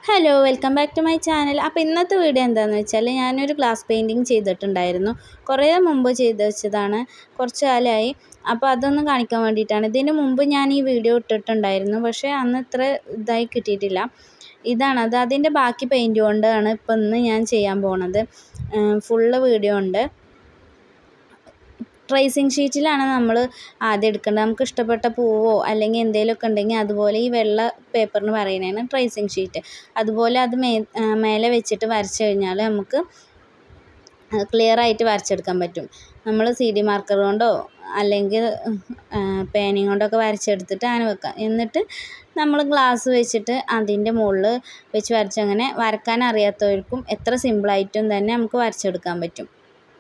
hello welcome back to my channel അപ്പോൾ ഇന്നത്തെ video എന്താണെന്ന് വെച്ചാൽ ഞാനൊരു ഗ്ലാസ് പെയിൻറ്റിങ് ചെയ്തിട്ടുണ്ടായിരുന്നു കുറേ മുമ്പ് ചെയ്ത് വെച്ചതാണ് കുറച്ച് കാലമായി അപ്പോൾ അതൊന്ന് കാണിക്കാൻ വേണ്ടിയിട്ടാണ് ഇതിന് മുമ്പ് ഞാൻ ഈ വീഡിയോ ഇട്ടിട്ടുണ്ടായിരുന്നു പക്ഷേ അന്ന് ഇത്ര ഇതായി കിട്ടിയിട്ടില്ല ഇതാണ് അത് അതിൻ്റെ ബാക്കി പെയിൻറ്റ് കൊണ്ടാണ് ഇപ്പം ഇന്ന് ഞാൻ ചെയ്യാൻ പോണത് ഫുള്ള് വീഡിയോ ഉണ്ട് ട്രേസിങ് ഷീറ്റിലാണ് നമ്മൾ ആദ്യം എടുക്കേണ്ടത് നമുക്ക് ഇഷ്ടപ്പെട്ട പൂവോ അല്ലെങ്കിൽ എന്തെങ്കിലുമൊക്കെ ഉണ്ടെങ്കിൽ അതുപോലെ ഈ വെള്ള പേപ്പറിന് പറയുന്നതാണ് ട്രേസിങ് ഷീറ്റ് അതുപോലെ അത് മേ മേലെ വെച്ചിട്ട് വരച്ച് കഴിഞ്ഞാൽ നമുക്ക് ക്ലിയർ ആയിട്ട് വരച്ചെടുക്കാൻ പറ്റും നമ്മൾ സി ഡി മാർക്കർ കൊണ്ടോ അല്ലെങ്കിൽ പേനയും കൊണ്ടൊക്കെ വരച്ചെടുത്തിട്ട് അങ്ങനെ വെക്കാം എന്നിട്ട് നമ്മൾ ഗ്ലാസ് വെച്ചിട്ട് അതിൻ്റെ മുകളിൽ വെച്ച് വരച്ചങ്ങനെ വരക്കാൻ അറിയാത്തവർക്കും എത്ര സിമ്പിളായിട്ടും തന്നെ നമുക്ക് വരച്ചെടുക്കാൻ പറ്റും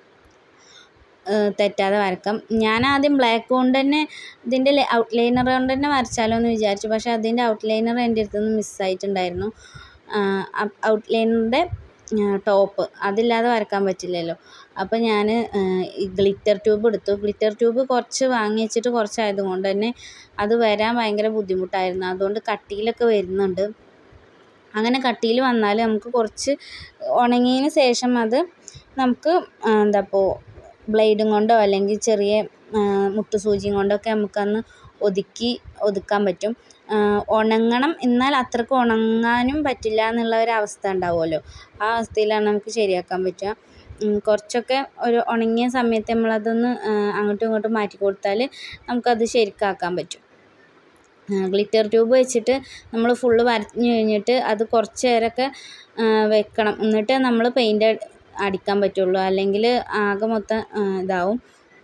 തെറ്റാതെ വരക്കാം ഞാൻ ആദ്യം ബ്ലാക്ക് കൊണ്ട് തന്നെ ഇതിൻ്റെ ഔട്ട്ലൈനർ കൊണ്ട് തന്നെ വരച്ചാലോ എന്ന് വിചാരിച്ചു പക്ഷേ അതിൻ്റെ ഔട്ട്ലൈനർ എൻ്റെ അടുത്ത് നിന്ന് മിസ്സായിട്ടുണ്ടായിരുന്നു ഔട്ട്ലൈനറിൻ്റെ ടോപ്പ് അതില്ലാതെ വരക്കാൻ പറ്റില്ലല്ലോ അപ്പോൾ ഞാൻ ഈ ഗ്ലിറ്റർ ട്യൂബ് എടുത്തു ഗ്ലിറ്റർ ട്യൂബ് കുറച്ച് വാങ്ങി വെച്ചിട്ട് കുറച്ചായത് കൊണ്ട് തന്നെ അത് വരാൻ ഭയങ്കര ബുദ്ധിമുട്ടായിരുന്നു അതുകൊണ്ട് കട്ടിയിലൊക്കെ വരുന്നുണ്ട് അങ്ങനെ കട്ടിയിൽ വന്നാൽ നമുക്ക് കുറച്ച് ഉണങ്ങിയതിന് ശേഷം അത് നമുക്ക് എന്താ ഇപ്പോൾ ബ്ലേഡും കൊണ്ടോ അല്ലെങ്കിൽ ചെറിയ മുട്ടുസൂചിയും കൊണ്ടൊക്കെ നമുക്കന്ന് ഒതുക്കി ഒതുക്കാൻ പറ്റും ഉണങ്ങണം എന്നാൽ അത്രയ്ക്ക് ഉണങ്ങാനും പറ്റില്ല എന്നുള്ള ഒരു അവസ്ഥ ഉണ്ടാവുമല്ലോ ആ അവസ്ഥയിലാണ് നമുക്ക് ശരിയാക്കാൻ പറ്റുക കുറച്ചൊക്കെ ഒരു ഉണങ്ങിയ സമയത്ത് നമ്മളതൊന്ന് അങ്ങോട്ടും ഇങ്ങോട്ടും മാറ്റി കൊടുത്താൽ നമുക്കത് ശരിക്കാക്കാൻ പറ്റും ഗ്ലിറ്റർ ട്യൂബ് വെച്ചിട്ട് നമ്മൾ ഫുള്ള് വരഞ്ഞു കഴിഞ്ഞിട്ട് അത് കുറച്ച് നേരമൊക്കെ വെക്കണം എന്നിട്ട് നമ്മൾ പെയിൻ്റ് അടിക്കാൻ പറ്റുള്ളൂ അല്ലെങ്കിൽ ആകെ മൊത്തം ഇതാവും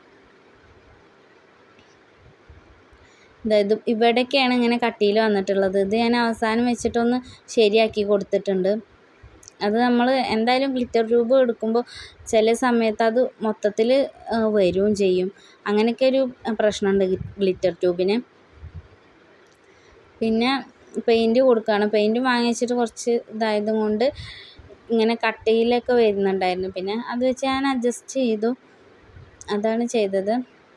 അതായത് ഇവിടെയൊക്കെയാണ് ഇങ്ങനെ കട്ടിയിൽ വന്നിട്ടുള്ളത് ഇത് ഞാൻ അവസാനം വെച്ചിട്ടൊന്ന് ശരിയാക്കി കൊടുത്തിട്ടുണ്ട് അത് നമ്മൾ എന്തായാലും ഗ്ലിറ്റർ ട്യൂബ് എടുക്കുമ്പോൾ ചില സമയത്ത് അത് മൊത്തത്തിൽ വരികയും ചെയ്യും അങ്ങനെയൊക്കെ ഒരു പ്രശ്നമുണ്ട് ഗ്ലിറ്റർ ട്യൂബിന് പിന്നെ പെയിൻറ്റ് കൊടുക്കുകയാണ് പെയിൻറ്റ് വാങ്ങി വെച്ചിട്ട് കുറച്ച് ഇതായത് കൊണ്ട് ഇങ്ങനെ കട്ടിയിലൊക്കെ വരുന്നുണ്ടായിരുന്നു പിന്നെ അത് വെച്ച് ഞാൻ അഡ്ജസ്റ്റ് ചെയ്തു അതാണ് ചെയ്തത്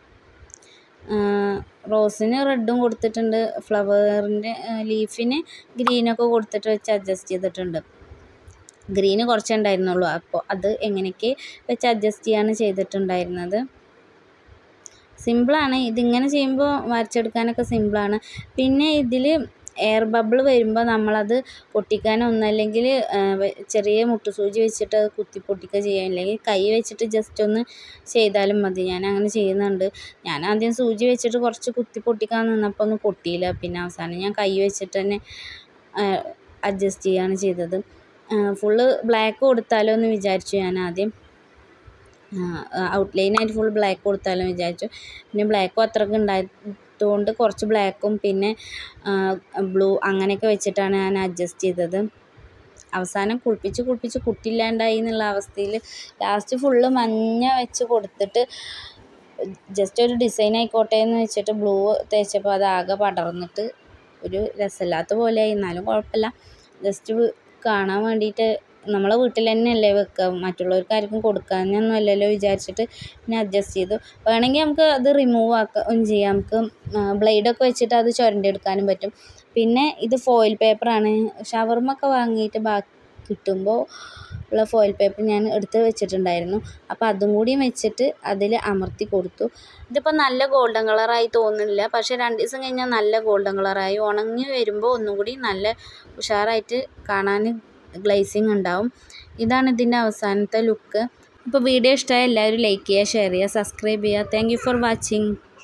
റോസിന് റെഡും കൊടുത്തിട്ടുണ്ട് ഫ്ലവറിൻ്റെ ലീഫിന് ഗ്രീനൊക്കെ കൊടുത്തിട്ട് വെച്ച് അഡ്ജസ്റ്റ് ചെയ്തിട്ടുണ്ട് ഗ്രീന് കുറച്ചേ ഉണ്ടായിരുന്നുള്ളൂ അപ്പോൾ അത് എങ്ങനെയൊക്കെ വെച്ച് അഡ്ജസ്റ്റ് ചെയ്യാണ് ചെയ്തിട്ടുണ്ടായിരുന്നത് സിമ്പിളാണ് ഇതിങ്ങനെ ചെയ്യുമ്പോൾ വരച്ചെടുക്കാനൊക്കെ സിമ്പിളാണ് പിന്നെ ഇതിൽ എയർ ബബിൾ വരുമ്പോൾ നമ്മളത് പൊട്ടിക്കാനൊന്നല്ലെങ്കിൽ ചെറിയ മുട്ടുസൂചി വെച്ചിട്ട് അത് കുത്തി പൊട്ടിക്കുക ചെയ്യാം അല്ലെങ്കിൽ കൈ വെച്ചിട്ട് ജസ്റ്റ് ഒന്ന് ചെയ്താലും മതി ഞാൻ അങ്ങനെ ചെയ്യുന്നുണ്ട് ഞാൻ ആദ്യം സൂചി വെച്ചിട്ട് കുറച്ച് കുത്തി പൊട്ടിക്കാൻ നിന്നപ്പോൾ ഒന്നും പൊട്ടിയില്ല പിന്നെ അവസാനം ഞാൻ കൈ വെച്ചിട്ട് തന്നെ അഡ്ജസ്റ്റ് ചെയ്യാണ് ചെയ്തത് ഫുള്ള് ബ്ലാക്ക് കൊടുത്താലോ എന്ന് വിചാരിച്ചു ഞാൻ ആദ്യം ഔട്ട്ലൈനായിട്ട് ഫുൾ ബ്ലാക്ക് കൊടുത്താലോ എന്ന് വിചാരിച്ചു പിന്നെ ബ്ലാക്കും അത്രയ്ക്ക് ഉണ്ടായതുകൊണ്ട് കുറച്ച് ബ്ലാക്കും പിന്നെ ബ്ലൂ അങ്ങനെയൊക്കെ വെച്ചിട്ടാണ് ഞാൻ അഡ്ജസ്റ്റ് ചെയ്തത് അവസാനം കുളിപ്പിച്ച് കുളിപ്പിച്ച് കുട്ടിയില്ലാണ്ടായി എന്നുള്ള അവസ്ഥയിൽ ലാസ്റ്റ് ഫുള്ള് മഞ്ഞ വെച്ച് കൊടുത്തിട്ട് ജസ്റ്റ് ഒരു ഡിസൈൻ ആയിക്കോട്ടെ എന്ന് വെച്ചിട്ട് ബ്ലൂ തേച്ചപ്പോൾ അത് ആകെ പടർന്നിട്ട് ഒരു രസമില്ലാത്ത പോലെയായി എന്നാലും കുഴപ്പമില്ല ജസ്റ്റ് കാണാൻ വേണ്ടിയിട്ട് നമ്മളെ വീട്ടിൽ തന്നെയല്ലേ വെക്കുക മറ്റുള്ളവർക്ക് ആർക്കും കൊടുക്കാനൊന്നും അല്ലല്ലോ വിചാരിച്ചിട്ട് പിന്നെ അഡ്ജസ്റ്റ് ചെയ്തു വേണമെങ്കിൽ നമുക്ക് അത് റിമൂവ് ആക്കുകയും ചെയ്യാം നമുക്ക് ബ്ലേഡൊക്കെ വെച്ചിട്ട് അത് ചുരണ്ടിയെടുക്കാനും പറ്റും പിന്നെ ഇത് ഫോയിൽ പേപ്പറാണ് ഷവർമൊക്കെ വാങ്ങിയിട്ട് ബാക്കി കിട്ടുമ്പോൾ ഉള്ള ഫോയിൽ പേപ്പർ ഞാൻ എടുത്ത് വെച്ചിട്ടുണ്ടായിരുന്നു അപ്പോൾ അതും കൂടിയും വെച്ചിട്ട് അതിൽ അമർത്തി കൊടുത്തു ഇതിപ്പോൾ നല്ല ഗോൾഡൻ കളറായി തോന്നുന്നില്ല പക്ഷേ രണ്ട് ദിവസം കഴിഞ്ഞാൽ നല്ല ഗോൾഡൻ കളറായി ഉണങ്ങി വരുമ്പോൾ ഒന്നും കൂടി നല്ല ഉഷാറായിട്ട് കാണാൻ ഗ്ലേസിങ് ഉണ്ടാവും ഇതാണ് ഇതിൻ്റെ അവസാനത്തെ ലുക്ക് അപ്പോൾ വീഡിയോ ഇഷ്ടമായ എല്ലാവരും ലൈക്ക് ചെയ്യുക ഷെയർ ചെയ്യുക സബ്സ്ക്രൈബ് ചെയ്യുക താങ്ക് ഫോർ വാച്ചിങ്